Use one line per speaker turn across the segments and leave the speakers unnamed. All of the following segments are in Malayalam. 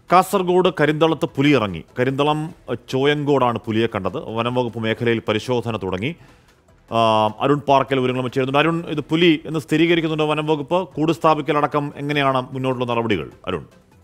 കാസർഗോഡ് കരിന്തളത്ത് പുലി ഇറങ്ങി കരിന്തളം അഹ്, ചോയങ്കോടാണ് പുലിയെ കണ്ടത് വനംവകുപ്പ് മേഖലയിൽ പരിശോധന തുടങ്ങി ആ, അരുൺ പാർക്കൽ വിവരങ്ങളും ചേരുന്നുണ്ട് അരുൺ ഇത് പുലി എന്ന് സ്ഥിരീകരിക്കുന്നുണ്ട് വനംവകുപ്പ് കൂട് സ്ഥാപിക്കലടക്കം എങ്ങനെയാണ് മുന്നോട്ടുള്ള നടപടികൾ അരുൺ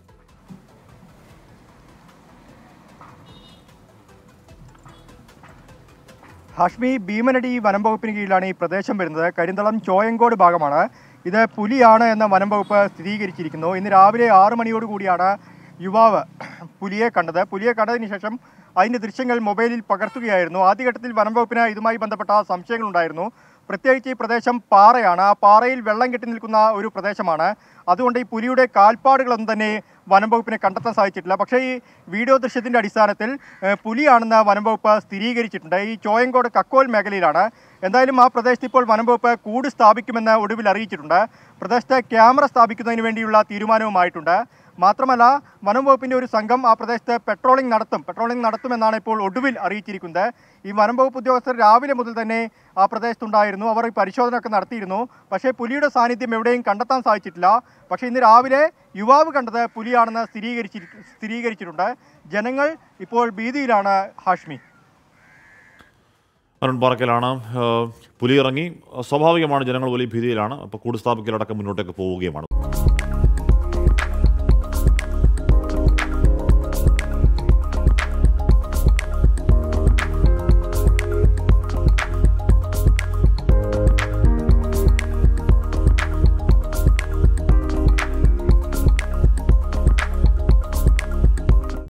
ഹാഷ്മി ഭീമനടി വനം വകുപ്പിന് കീഴിലാണ് ഈ പ്രദേശം വരുന്നത് കരിന്തളം ചോയങ്കോട് ഭാഗമാണ് ഇത് പുലിയാണ് എന്ന വനം വകുപ്പ് സ്ഥിരീകരിച്ചിരിക്കുന്നു ഇന്ന് രാവിലെ ആറ് മണിയോട് കൂടിയാണ് യുവാവ് പുലിയെ കണ്ടത് പുലിയെ കണ്ടതിന് ശേഷം അതിൻ്റെ ദൃശ്യങ്ങൾ മൊബൈലിൽ പകർത്തുകയായിരുന്നു ആദ്യഘട്ടത്തിൽ വനം വകുപ്പിന് ഇതുമായി ബന്ധപ്പെട്ട സംശയങ്ങളുണ്ടായിരുന്നു പ്രത്യേകിച്ച് ഈ പ്രദേശം പാറയാണ് ആ പാറയിൽ വെള്ളം കെട്ടി നിൽക്കുന്ന ഒരു പ്രദേശമാണ് അതുകൊണ്ട് ഈ പുലിയുടെ കാൽപ്പാടുകളൊന്നും തന്നെ വനം വകുപ്പിനെ കണ്ടെത്താൻ സാധിച്ചിട്ടില്ല പക്ഷേ ഈ വീഡിയോ ദൃശ്യത്തിന്റെ അടിസ്ഥാനത്തിൽ ഏഹ്, പുലിയാണെന്ന് വനം വകുപ്പ് സ്ഥിരീകരിച്ചിട്ടുണ്ട് ഈ ചോയങ്കോട് കക്കോൽ മേഖലയിലാണ് എന്തായാലും ആ പ്രദേശത്ത് ഇപ്പോൾ വനം വകുപ്പ് കൂട് സ്ഥാപിക്കുമെന്ന് ഒടുവിൽ അറിയിച്ചിട്ടുണ്ട് പ്രദേശത്ത് ക്യാമറ സ്ഥാപിക്കുന്നതിന് വേണ്ടിയുള്ള തീരുമാനവുമായിട്ടുണ്ട് മാത്രമല്ല വനം വകുപ്പിന്റെ ഒരു സംഘം ആ പ്രദേശത്ത് പെട്രോളിംഗ് നടത്തും പെട്രോളിംഗ് നടത്തുമെന്നാണ് ഇപ്പോൾ ഒടുവിൽ അറിയിച്ചിരിക്കുന്നത് ഈ വനം വകുപ്പ് ഉദ്യോഗസ്ഥർ രാവിലെ മുതൽ തന്നെ ആ പ്രദേശത്തുണ്ടായിരുന്നു അവർ ഈ പരിശോധന ഒക്കെ നടത്തിയിരുന്നു പക്ഷേ പുലിയുടെ സാന്നിധ്യം എവിടെയും കണ്ടെത്താൻ സാധിച്ചിട്ടില്ല പക്ഷേ ഇന്ന് രാവിലെ യുവാവ് കണ്ടത് പുലിയാണെന്ന് സ്ഥിരീകരിച്ചി സ്ഥിരീകരിച്ചിട്ടുണ്ട് ജനങ്ങൾ ഇപ്പോൾ ഭീതിയിലാണ് ഹാഷ്മി
അരുൺ പാർക്കലാണ് ആ, പുലി ഇറങ്ങി സ്വാഭാവികമാണ് ജനങ്ങൾ വലിയ ഭീതിയിലാണ് അപ്പോൾ കൂട് സ്ഥാപിക്കലടക്കം മുന്നോട്ടേക്ക് പോവുകയുമാണ്